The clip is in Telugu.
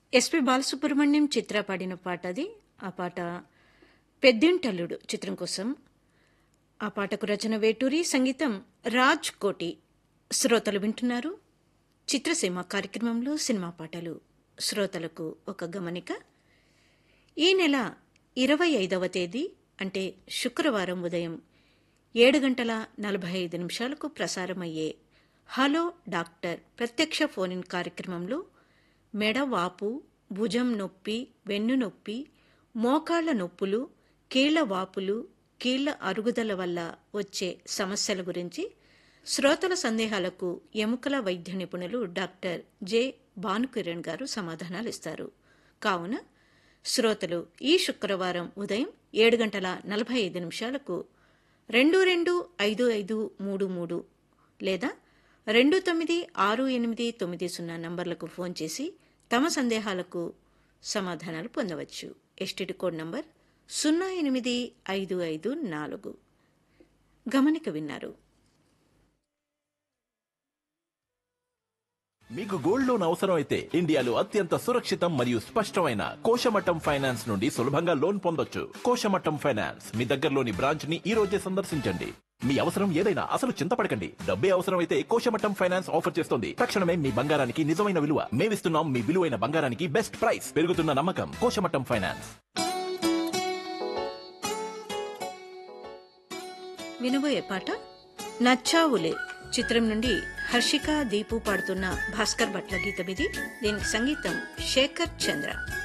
ఎస్పి బాలసుబ్రహ్మణ్యం చిత్ర పాడిన పాట అది ఆ పాట పెద్దింటల్లుడు చిత్రం కోసం ఆ పాటకు రచన వేటూరి సంగీతం రాజ్ కోటి శ్రోతలు వింటున్నారు చిత్రసీమ కార్యక్రమంలో సినిమా పాటలు శ్రోతలకు ఒక గమనిక ఈ నెల ఇరవై ఐదవ తేదీ అంటే శుక్రవారం ఉదయం ఏడు గంటల నలభై ఐదు నిమిషాలకు ప్రసారమయ్యే హలో డాక్టర్ ప్రత్యక్ష ఫోన్ ఇన్ కార్యక్రమంలో మెడ వాపు భుజం నొప్పి వెన్ను నొప్పి మోకాళ్ల నొప్పులు కీళ్ల వాపులు కీళ్ల అరుగుదల వల్ల వచ్చే సమస్యల గురించి శ్రోతల సందేహాలకు ఎముకల వైద్య నిపుణులు డాక్టర్ జె భానుకిరణ్ గారు సమాధానాలు ఇస్తారు కావున శ్రోతలు ఈ శుక్రవారం ఉదయం ఏడు గంటల నలభై ఐదు నిమిషాలకు రెండు రెండు ఐదు ఐదు మూడు మూడు లేదా రెండు తొమ్మిది ఆరు ఎనిమిది తొమ్మిది సున్నా నంబర్లకు ఫోన్ చేసి తమ సందేహాలకు సమాధానాలు పొందవచ్చు ఎస్టిడి కోడ్ నంబర్ సున్నా ఎనిమిది ఐదు ఐదు నాలుగు గమనిక విన్నారు మీకు గోల్డ్ లోన్ అవసరం అయితే ఇండియాలో అత్యంత సురక్షితం మరియు స్పష్టమైన కోశమట్టం ఫైనాన్స్ నుండి సులభంగా లోన్ పొందొచ్చు కోశమట్టం ఫైనాన్స్ మీ దగ్గరలోని బ్రాంచ్ ని ఈ రోజే సందర్శించండి మీ అవసరం ఏదైనా అసలు చింతపడకండి డబ్బే అవసరం అయితే కోశమట్టం ఫైనాన్స్ ఆఫర్ చేస్తుంది తక్షణమే మీ బంగారానికి నిజమైన విలువ మేమిస్తున్నాం మీ విలువైన బంగారానికి బెస్ట్ ప్రైస్ పెరుగుతున్న నమ్మకం కోశమట్టం ఫైనాన్స్ వినబోయే పాట నచ్చావులే చిత్రం నుండి హర్షిక దీపు పాడుతున్న భాస్కర్ భట్ల గీతమిది దీనికి సంగీతం శేఖర్ చంద్ర